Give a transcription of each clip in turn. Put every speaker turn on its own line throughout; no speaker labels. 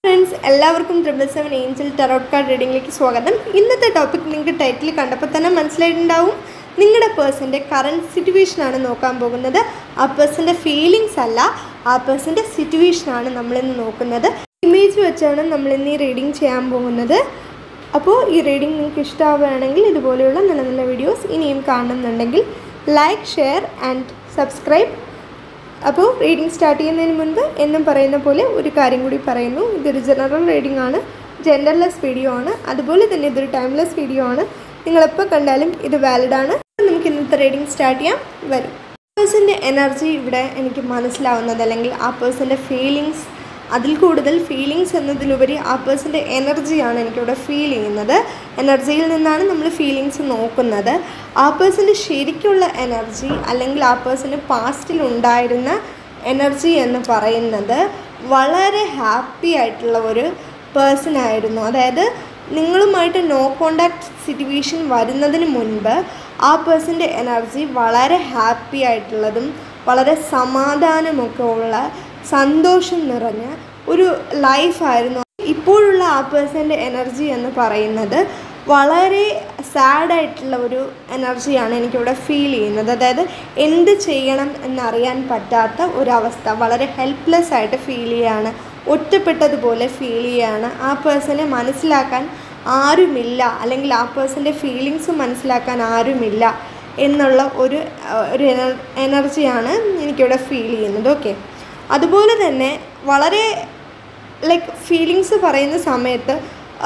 friends എല്ലാവർക്കും triple seven angel tarot card റീഡിങ്ങിലേക്ക് സ്വാഗതം ഇന്നത്തെ ടോപ്പിക് നിങ്ങൾക്ക് ടൈറ്റിൽ കണ്ടപ്പോൾ തന്നെ മനസ്സിലായിട്ടുണ്ടാവും നിങ്ങളുടെ പേഴ്സൻ്റെ കറണ്ട് സിറ്റുവേഷനാണ് നോക്കാൻ പോകുന്നത് ആ പേഴ്സൻ്റെ ഫീലിങ്സ് അല്ല ആ പേഴ്സൻ്റെ സിറ്റുവേഷനാണ് നമ്മളിന്ന് നോക്കുന്നത് ഇമേജ് വെച്ചാണ് നമ്മളിന്ന് ഈ റീഡിങ് ചെയ്യാൻ പോകുന്നത് അപ്പോൾ ഈ റീഡിങ് നിങ്ങൾക്ക് ഇഷ്ടമാവുകയാണെങ്കിൽ ഇതുപോലെയുള്ള നല്ല നല്ല വീഡിയോസ് ഇനിയും കാണുന്നുണ്ടെങ്കിൽ ലൈക്ക് ഷെയർ ആൻഡ് സബ്സ്ക്രൈബ് അപ്പോൾ റീഡിംഗ് സ്റ്റാർട്ട് ചെയ്യുന്നതിന് മുൻപ് എന്നും പറയുന്ന പോലെ ഒരു കാര്യം കൂടി പറയുന്നു ഇതൊരു ജനറൽ റീഡിംഗ് ആണ് ജെൻഡർലെസ് വീഡിയോ ആണ് അതുപോലെ തന്നെ ഇതൊരു ടൈംലെസ് വീഡിയോ ആണ് നിങ്ങളെപ്പോൾ കണ്ടാലും ഇത് വാലിഡ് ആണ് നമുക്ക് ഇന്നത്തെ റീഡിംഗ് സ്റ്റാർട്ട് ചെയ്യാം വരും പേഴ്സൻ്റെ എനർജി ഇവിടെ എനിക്ക് മനസ്സിലാവുന്നത് അല്ലെങ്കിൽ ആ പേഴ്സൻ്റെ ഫീലിങ്സ് അതിൽ കൂടുതൽ ഫീലിങ്സ് എന്നതിലുപരി ആ പേഴ്സൻ്റെ എനർജിയാണ് എനിക്കിവിടെ ഫീൽ ചെയ്യുന്നത് എനർജിയിൽ നിന്നാണ് നമ്മൾ ഫീലിങ്സ് നോക്കുന്നത് ആ പേഴ്സൻ്റെ ശരിക്കുള്ള എനർജി അല്ലെങ്കിൽ ആ പേഴ്സൻ്റെ പാസ്റ്റിൽ ഉണ്ടായിരുന്ന എനർജി എന്ന് പറയുന്നത് വളരെ ഹാപ്പി ആയിട്ടുള്ള ഒരു പേഴ്സൺ ആയിരുന്നു അതായത് നിങ്ങളുമായിട്ട് നോ കോണ്ടാക്ട് സിറ്റുവേഷൻ വരുന്നതിന് മുൻപ് ആ പേഴ്സൻ്റെ എനർജി വളരെ ഹാപ്പി ആയിട്ടുള്ളതും വളരെ സമാധാനമൊക്കെ ഉള്ള സന്തോഷം നിറഞ്ഞ ഒരു ലൈഫായിരുന്നു ഇപ്പോഴുള്ള ആ പേഴ്സൻ്റെ എനർജി എന്ന് പറയുന്നത് വളരെ സാഡായിട്ടുള്ള ഒരു എനർജിയാണ് എനിക്കിവിടെ ഫീൽ ചെയ്യുന്നത് അതായത് എന്ത് ചെയ്യണം എന്നറിയാൻ പറ്റാത്ത ഒരവസ്ഥ വളരെ ഹെൽപ്ലെസ് ആയിട്ട് ഫീൽ ചെയ്യുകയാണ് ഒറ്റപ്പെട്ടതുപോലെ ഫീൽ ചെയ്യുകയാണ് ആ പേഴ്സണെ മനസ്സിലാക്കാൻ ആരുമില്ല അല്ലെങ്കിൽ ആ പേഴ്സൻ്റെ ഫീലിങ്സ് മനസ്സിലാക്കാൻ ആരുമില്ല എന്നുള്ള ഒരു ഒരു എനർജിയാണ് എനിക്കിവിടെ ഫീൽ ചെയ്യുന്നത് ഓക്കെ അതുപോലെ തന്നെ വളരെ ലൈക്ക് ഫീലിങ്സ് പറയുന്ന സമയത്ത്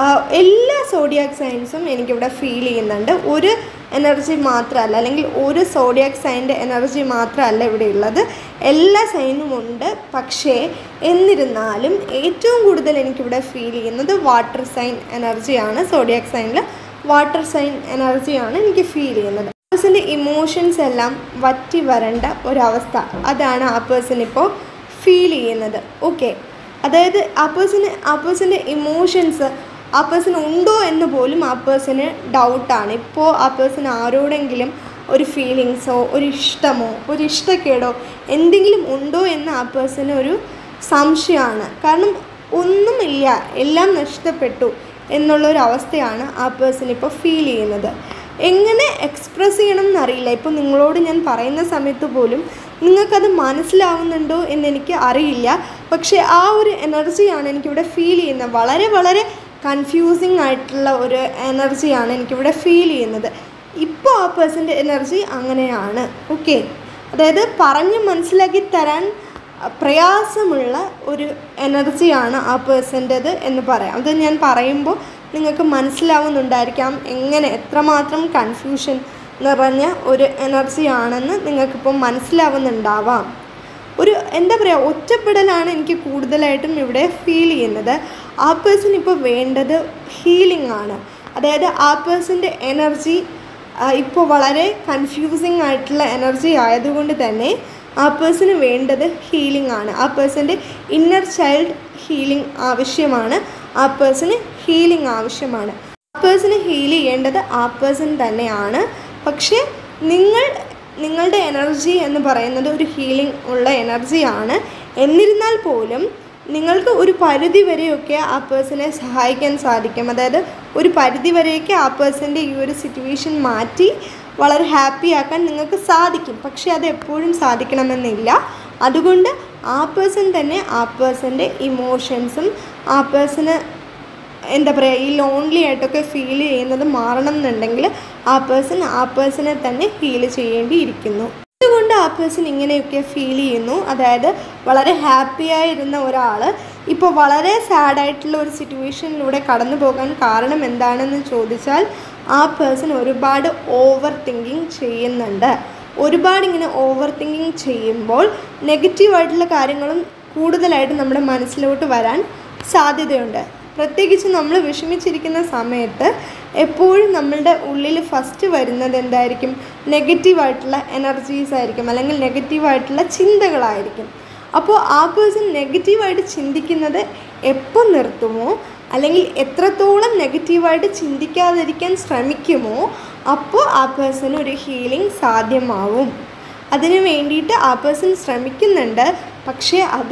എല്ലാ സോഡിയാക് സൈൻസും എനിക്കിവിടെ ഫീൽ ചെയ്യുന്നുണ്ട് ഒരു എനർജി മാത്രമല്ല അല്ലെങ്കിൽ ഒരു സോഡിയാക് സൈൻ്റെ എനർജി മാത്രമല്ല ഇവിടെ ഉള്ളത് എല്ലാ സൈനും ഉണ്ട് പക്ഷേ എന്നിരുന്നാലും ഏറ്റവും കൂടുതൽ എനിക്കിവിടെ ഫീൽ ചെയ്യുന്നത് വാട്ടർ സൈൻ എനർജിയാണ് സോഡിയാക് സൈനിൽ വാട്ടർ സൈൻ എനർജിയാണ് എനിക്ക് ഫീൽ ചെയ്യുന്നത് പേഴ്സൻ്റെ ഇമോഷൻസ് എല്ലാം വറ്റി വരേണ്ട ഒരവസ്ഥ അതാണ് ആ പേഴ്സൺ ഇപ്പോൾ ഫീൽ ചെയ്യുന്നത് ഓക്കെ അതായത് ആ പേഴ്സണ് ആ പേഴ്സൻ്റെ ഇമോഷൻസ് ആ പേഴ്സൺ ഉണ്ടോ എന്ന് പോലും ആ പേഴ്സണ് ഡൗട്ടാണ് ഇപ്പോൾ ആ പേഴ്സൺ ആരോടെങ്കിലും ഒരു ഫീലിങ്സോ ഒരു ഇഷ്ടമോ ഒരു ഇഷ്ടക്കേടോ എന്തെങ്കിലും ഉണ്ടോ എന്ന് ആ പേഴ്സണ് ഒരു സംശയമാണ് കാരണം ഒന്നുമില്ല എല്ലാം നഷ്ടപ്പെട്ടു എന്നുള്ളൊരു അവസ്ഥയാണ് ആ പേഴ്സൺ ഇപ്പോൾ ഫീൽ ചെയ്യുന്നത് എങ്ങനെ എക്സ്പ്രസ് ചെയ്യണം എന്നറിയില്ല ഇപ്പോൾ നിങ്ങളോട് ഞാൻ പറയുന്ന സമയത്ത് പോലും നിങ്ങൾക്കത് മനസ്സിലാവുന്നുണ്ടോ എന്നെനിക്ക് അറിയില്ല പക്ഷേ ആ ഒരു എനർജിയാണ് എനിക്കിവിടെ ഫീൽ ചെയ്യുന്നത് വളരെ വളരെ കൺഫ്യൂസിങ് ആയിട്ടുള്ള ഒരു എനർജിയാണ് എനിക്കിവിടെ ഫീൽ ചെയ്യുന്നത് ഇപ്പോൾ ആ പേഴ്സൻ്റെ എനർജി അങ്ങനെയാണ് ഓക്കെ അതായത് പറഞ്ഞ് മനസ്സിലാക്കി തരാൻ പ്രയാസമുള്ള ഒരു എനർജിയാണ് ആ പേഴ്സൻ്റെത് എന്ന് പറയാം അത് ഞാൻ പറയുമ്പോൾ നിങ്ങൾക്ക് മനസ്സിലാവുന്നുണ്ടായിരിക്കാം എങ്ങനെ എത്രമാത്രം കൺഫ്യൂഷൻ നിറഞ്ഞ ഒരു എനർജിയാണെന്ന് നിങ്ങൾക്കിപ്പം മനസ്സിലാവുന്നുണ്ടാവാം ഒരു എന്താ പറയുക ഒറ്റപ്പെടലാണ് എനിക്ക് കൂടുതലായിട്ടും ഇവിടെ ഫീൽ ചെയ്യുന്നത് ആ പേഴ്സൺ ഇപ്പോൾ വേണ്ടത് ഹീലിംഗ് ആണ് അതായത് ആ പേഴ്സൻ്റെ എനർജി ഇപ്പോൾ വളരെ കൺഫ്യൂസിങ് ആയിട്ടുള്ള എനർജി ആയതുകൊണ്ട് തന്നെ ആ പേഴ്സണ് വേണ്ടത് ഹീലിംഗ് ആണ് ആ പേഴ്സൻ്റെ ഇന്നർ ചൈൽഡ് ഹീലിംഗ് ആവശ്യമാണ് ആ പേഴ്സണ് ഹീലിംഗ് ആവശ്യമാണ് ആ പേഴ്സണ് ഹീൽ ചെയ്യേണ്ടത് ആ പേഴ്സൺ തന്നെയാണ് പക്ഷേ നിങ്ങൾ നിങ്ങളുടെ എനർജി എന്ന് പറയുന്നത് ഒരു ഹീലിംഗ് ഉള്ള എനർജിയാണ് എന്നിരുന്നാൽ പോലും നിങ്ങൾക്ക് ഒരു പരിധി വരെയൊക്കെ ആ പേഴ്സണെ സഹായിക്കാൻ സാധിക്കും അതായത് ഒരു പരിധി വരെയൊക്കെ ആ പേഴ്സൻ്റെ ഈ ഒരു സിറ്റുവേഷൻ മാറ്റി വളരെ ഹാപ്പി ആക്കാൻ നിങ്ങൾക്ക് സാധിക്കും പക്ഷേ അത് എപ്പോഴും സാധിക്കണമെന്നില്ല അതുകൊണ്ട് ആ പേഴ്സൺ തന്നെ ആ പേഴ്സൻ്റെ ഇമോഷൻസും ആ പേഴ്സണ് എന്താ പറയുക ഈ ലോൺലി ആയിട്ടൊക്കെ ഫീൽ ചെയ്യുന്നത് മാറണം എന്നുണ്ടെങ്കിൽ ആ പേഴ്സൺ ആ പേഴ്സണെ തന്നെ ഹീൽ ചെയ്യേണ്ടിയിരിക്കുന്നു അതുകൊണ്ട് ആ പേഴ്സൺ ഇങ്ങനെയൊക്കെ ഫീൽ ചെയ്യുന്നു അതായത് വളരെ ഹാപ്പി ആയിരുന്ന ഒരാൾ ഇപ്പോൾ വളരെ സാഡായിട്ടുള്ള ഒരു സിറ്റുവേഷനിലൂടെ കടന്നു പോകാൻ കാരണം എന്താണെന്ന് ചോദിച്ചാൽ ആ പേഴ്സൺ ഒരുപാട് ഓവർ തിങ്കിങ് ചെയ്യുന്നുണ്ട് ഒരുപാട് ഇങ്ങനെ ഓവർ തിങ്കിങ് ചെയ്യുമ്പോൾ നെഗറ്റീവായിട്ടുള്ള കാര്യങ്ങളും കൂടുതലായിട്ട് നമ്മുടെ മനസ്സിലോട്ട് വരാൻ സാധ്യതയുണ്ട് പ്രത്യേകിച്ച് നമ്മൾ വിഷമിച്ചിരിക്കുന്ന സമയത്ത് എപ്പോഴും നമ്മളുടെ ഉള്ളിൽ ഫസ്റ്റ് വരുന്നത് എന്തായിരിക്കും നെഗറ്റീവായിട്ടുള്ള എനർജീസ് ആയിരിക്കും അല്ലെങ്കിൽ നെഗറ്റീവായിട്ടുള്ള ചിന്തകളായിരിക്കും അപ്പോൾ ആ പേഴ്സൺ നെഗറ്റീവായിട്ട് ചിന്തിക്കുന്നത് എപ്പോൾ നിർത്തുമോ അല്ലെങ്കിൽ എത്രത്തോളം നെഗറ്റീവായിട്ട് ചിന്തിക്കാതിരിക്കാൻ ശ്രമിക്കുമോ അപ്പോൾ ആ പേഴ്സണ് ഒരു ഹീലിംഗ് സാധ്യമാവും അതിന് വേണ്ടിയിട്ട് ആ പേഴ്സൺ ശ്രമിക്കുന്നുണ്ട് പക്ഷേ അത്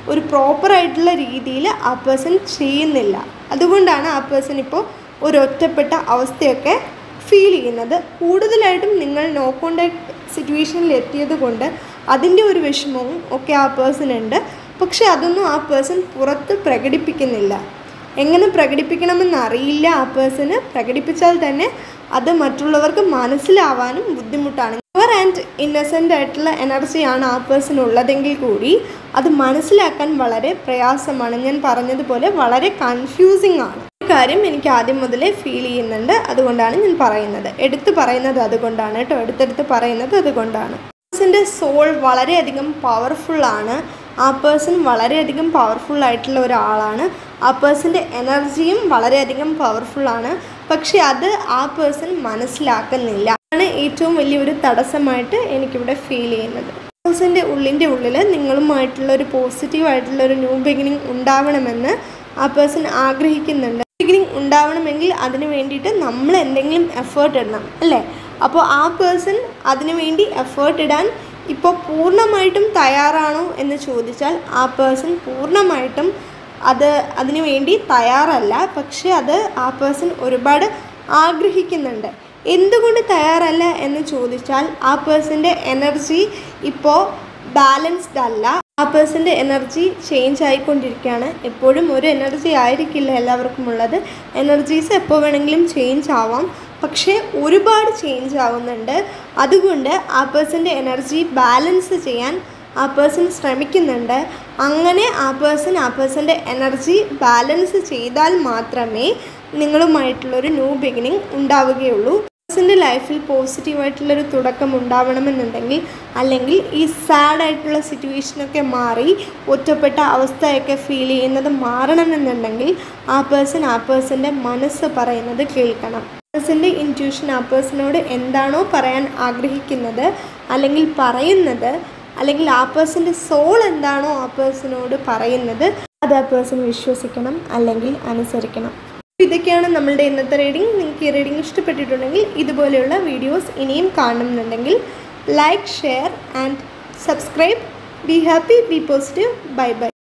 ഒരു പ്രോപ്പറായിട്ടുള്ള രീതിയിൽ ആ പേഴ്സൺ ചെയ്യുന്നില്ല അതുകൊണ്ടാണ് ആ പേഴ്സൺ ഇപ്പോൾ ഒരു ഒറ്റപ്പെട്ട അവസ്ഥയൊക്കെ ഫീൽ ചെയ്യുന്നത് കൂടുതലായിട്ടും നിങ്ങൾ നോ കോണ്ടാക്ട് സിറ്റുവേഷനിൽ എത്തിയത് കൊണ്ട് അതിൻ്റെ ഒരു വിഷമവും ഒക്കെ ആ പേഴ്സൺ ഉണ്ട് പക്ഷെ അതൊന്നും ആ പേഴ്സൺ പുറത്ത് പ്രകടിപ്പിക്കുന്നില്ല എങ്ങനെ പ്രകടിപ്പിക്കണമെന്ന് അറിയില്ല ആ പേഴ്സണ് പ്രകടിപ്പിച്ചാൽ തന്നെ അത് മറ്റുള്ളവർക്ക് മനസ്സിലാവാനും ബുദ്ധിമുട്ടാണ് പ്യുവർ ആൻഡ് ഇന്നസെൻ്റ് ആയിട്ടുള്ള എനർജിയാണ് ആ പേഴ്സൺ ഉള്ളതെങ്കിൽ കൂടി അത് മനസ്സിലാക്കാൻ വളരെ പ്രയാസമാണ് ഞാൻ പറഞ്ഞതുപോലെ വളരെ കൺഫ്യൂസിങ് ആണ് ഈ കാര്യം എനിക്ക് ആദ്യം മുതലേ ഫീൽ ചെയ്യുന്നുണ്ട് അതുകൊണ്ടാണ് ഞാൻ പറയുന്നത് എടുത്തു പറയുന്നത് അതുകൊണ്ടാണ് കേട്ടോ എടുത്തെടുത്ത് പറയുന്നത് അതുകൊണ്ടാണ് പേഴ്സൻ്റെ സോൾ വളരെയധികം പവർഫുള്ളാണ് ആ പേഴ്സൺ വളരെയധികം പവർഫുൾ ആയിട്ടുള്ള ഒരാളാണ് ആ പേഴ്സൻ്റെ എനർജിയും വളരെയധികം പവർഫുള്ളാണ് പക്ഷെ അത് ആ പേഴ്സൺ മനസ്സിലാക്കുന്നില്ല ആണ് ഏറ്റവും വലിയൊരു തടസ്സമായിട്ട് എനിക്കിവിടെ ഫീൽ ചെയ്യുന്നത് പേഴ്സൻ്റെ ഉള്ളിൻ്റെ ഉള്ളിൽ നിങ്ങളുമായിട്ടുള്ള ഒരു പോസിറ്റീവ് ആയിട്ടുള്ള ഒരു ന്യൂ ബിഗിനിങ് ഉണ്ടാവണമെന്ന് ആ പേഴ്സൺ ആഗ്രഹിക്കുന്നുണ്ട് ബിഗിനിങ് ഉണ്ടാവണമെങ്കിൽ അതിന് വേണ്ടിയിട്ട് നമ്മൾ എന്തെങ്കിലും എഫേർട്ട് ഇടണം അല്ലേ അപ്പോൾ ആ പേഴ്സൺ അതിനു വേണ്ടി എഫേർട്ട് ഇടാൻ ഇപ്പോൾ പൂർണ്ണമായിട്ടും തയ്യാറാണോ എന്ന് ചോദിച്ചാൽ ആ പേഴ്സൺ പൂർണ്ണമായിട്ടും അത് അതിനു വേണ്ടി തയ്യാറല്ല പക്ഷെ അത് ആ പേഴ്സൺ ഒരുപാട് ആഗ്രഹിക്കുന്നുണ്ട് എന്തുകൊണ്ട് തയ്യാറല്ല എന്ന് ചോദിച്ചാൽ ആ പേഴ്സൻ്റെ എനർജി ഇപ്പോൾ ബാലൻസ്ഡ് അല്ല ആ പേഴ്സൻ്റെ എനർജി ചേഞ്ച് ആയിക്കൊണ്ടിരിക്കുകയാണ് എപ്പോഴും ഒരു എനർജി ആയിരിക്കില്ല എല്ലാവർക്കും ഉള്ളത് എനർജീസ് എപ്പോൾ വേണമെങ്കിലും ചേഞ്ച് ആവാം പക്ഷേ ഒരുപാട് ചേഞ്ച് ആവുന്നുണ്ട് അതുകൊണ്ട് ആ പേഴ്സൻ്റെ എനർജി ബാലൻസ് ചെയ്യാൻ ആ പേഴ്സൺ ശ്രമിക്കുന്നുണ്ട് അങ്ങനെ ആ പേഴ്സൺ ആ പേഴ്സൻ്റെ എനർജി ബാലൻസ് ചെയ്താൽ മാത്രമേ നിങ്ങളുമായിട്ടുള്ളൊരു ന്യൂ ബിഗിനിങ് ഉണ്ടാവുകയുള്ളൂ പേഴ്സൻ്റെ ലൈഫിൽ പോസിറ്റീവായിട്ടുള്ളൊരു തുടക്കം ഉണ്ടാവണമെന്നുണ്ടെങ്കിൽ അല്ലെങ്കിൽ ഈ സാഡ് ആയിട്ടുള്ള സിറ്റുവേഷനൊക്കെ മാറി ഒറ്റപ്പെട്ട അവസ്ഥയൊക്കെ ഫീൽ ചെയ്യുന്നത് മാറണമെന്നുണ്ടെങ്കിൽ ആ പേഴ്സൺ ആ പേഴ്സൻ്റെ മനസ്സ് പറയുന്നത് കേൾക്കണം പേഴ്സൻ്റെ ഇൻറ്റ്യൂഷൻ ആ പേഴ്സണോട് എന്താണോ പറയാൻ ആഗ്രഹിക്കുന്നത് അല്ലെങ്കിൽ പറയുന്നത് അല്ലെങ്കിൽ ആ പേഴ്സൻ്റെ സോൾ എന്താണോ ആ പേഴ്സണോട് പറയുന്നത് അത് ആ പേഴ്സൺ വിശ്വസിക്കണം അല്ലെങ്കിൽ അനുസരിക്കണം ഇതൊക്കെയാണ് നമ്മളുടെ ഇന്നത്തെ റീഡിംഗ് നിങ്ങൾക്ക് ഈ റീഡിംഗ് ഇഷ്ടപ്പെട്ടിട്ടുണ്ടെങ്കിൽ ഇതുപോലെയുള്ള വീഡിയോസ് ഇനിയും കാണുന്നുണ്ടെങ്കിൽ like share and subscribe be happy be positive bye by